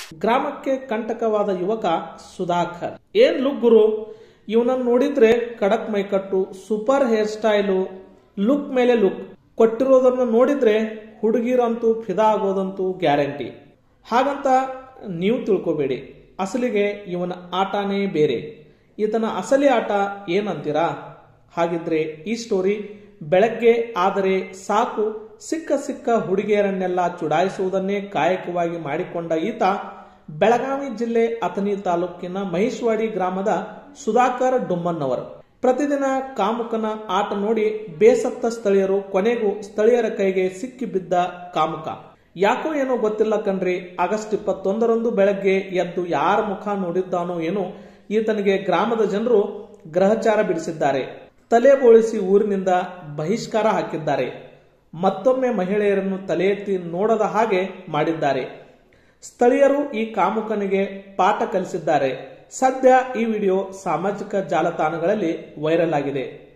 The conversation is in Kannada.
ಗ್ರಾಮಕ್ಕೆ ಕಂಟಕವಾದ ಯುವಕ ಸುಧಾಕರ್ ಏನ್ ಲುಕ್ ಗುರು ಇವನನ್ನು ನೋಡಿದ್ರೆ ಕಡಕ್ ಮೈಕಟ್ಟು ಸೂಪರ್ ಹೇರ್ ಸ್ಟೈಲು ಲುಕ್ ಮೇಲೆ ಲುಕ್ ಕೊಟ್ಟಿರೋದನ್ನು ನೋಡಿದ್ರೆ ಹುಡುಗಿರಂತೂ ಫಿದಾ ಆಗೋದಂತೂ ಗ್ಯಾರಂಟಿ ಹಾಗಂತ ನೀವು ತಿಳ್ಕೊಬೇಡಿ ಅಸಲಿಗೆ ಇವನ ಆಟನೇ ಬೇರೆ ಈತನ ಅಸಲಿ ಆಟ ಏನಂತೀರಾ ಹಾಗಿದ್ರೆ ಈ ಸ್ಟೋರಿ ಬೆಳಗ್ಗೆ ಆದರೆ ಸಾಕು ಸಿಕ್ಕ ಸಿಕ್ಕ ಹುಡುಗಿಯರನ್ನೆಲ್ಲ ಚುಡಾಯಿಸುವುದನ್ನೇ ಕಾಯಕವಾಗಿ ಮಾಡಿಕೊಂಡ ಈತ ಬೆಳಗಾವಿ ಜಿಲ್ಲೆ ಅಥಣಿ ತಾಲೂಕಿನ ಮಹೇಶ್ವಾಡಿ ಗ್ರಾಮದ ಸುಧಾಕರ್ ಡುಮ್ಮನ್ನವರು ಪ್ರತಿದಿನ ಕಾಮುಕನ ಆಟ ನೋಡಿ ಬೇಸತ್ತ ಸ್ಥಳೀಯರು ಕೊನೆಗೂ ಸ್ಥಳೀಯರ ಕೈಗೆ ಸಿಕ್ಕಿ ಬಿದ್ದ ಕಾಮುಕ ಯಾಕೋ ಏನೋ ಗೊತ್ತಿಲ್ಲ ಕಣ್ರಿ ಆಗಸ್ಟ್ ಇಪ್ಪತ್ತೊಂದರಂದು ಬೆಳಗ್ಗೆ ಎದ್ದು ಯಾರ ಮುಖ ನೋಡಿದ್ದಾನೋ ಏನೋ ಈತನಿಗೆ ಗ್ರಾಮದ ಜನರು ಗ್ರಹಚಾರ ಬಿಡಿಸಿದ್ದಾರೆ ತಲೆ ಬೋಳಿಸಿ ಊರಿನಿಂದ ಬಹಿಷ್ಕಾರ ಹಾಕಿದ್ದಾರೆ ಮತ್ತೊಮ್ಮೆ ಮಹಿಳೆಯರನ್ನು ತಲೆ ಎತ್ತಿ ನೋಡದ ಹಾಗೆ ಮಾಡಿದ್ದಾರೆ ಸ್ಥಳೀಯರು ಈ ಕಾಮುಕನಿಗೆ ಪಾಠ ಕಲಿಸಿದ್ದಾರೆ ಸದ್ಯ ಈ ವಿಡಿಯೋ ಸಾಮಾಜಿಕ ಜಾಲತಾಣಗಳಲ್ಲಿ ವೈರಲ್ ಆಗಿದೆ